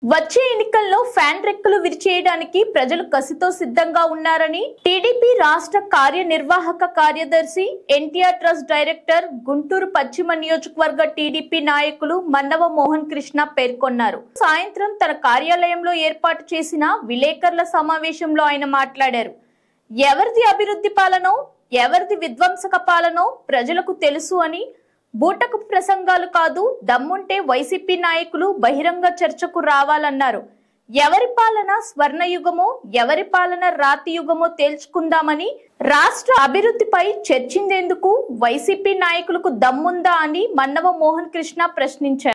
వచ్చే ఎన్నికల్లో ఫ్యాన్ రెక్కలు విరిచేయడానికి ప్రజలు కసితో సిద్ధంగా ఉన్నారని టీడీపీ రాష్ట్ర కార్యనిర్వాహక కార్యదర్శి ఎన్టీఆర్ ట్రస్ట్ డైరెక్టర్ గుంటూరు పశ్చిమ నియోజకవర్గ టీడీపీ నాయకులు మన్నవ మోహన్ కృష్ణ పేర్కొన్నారు సాయంత్రం తన కార్యాలయంలో ఏర్పాటు చేసిన విలేకరుల సమావేశంలో ఆయన మాట్లాడారు ఎవరిది అభివృద్ధి పాలనో ఎవరిది విధ్వంసక పాలనో ప్రజలకు తెలుసు అని బూటకు ప్రసంగాలు కాదు దమ్ముంటే వైసీపీ నాయకులు బహిరంగ చర్చకు రావాలన్నారు ఎవరి పాలన స్వర్ణయుగమో ఎవరి పాలన రాతి యుగమో తేల్చుకుందామని రాష్ట్ర అభివృద్ధిపై చర్చించేందుకు వైసీపీ నాయకులకు దమ్ముందా అని మన్నవ మోహన్ కృష్ణ ప్రశ్నించారు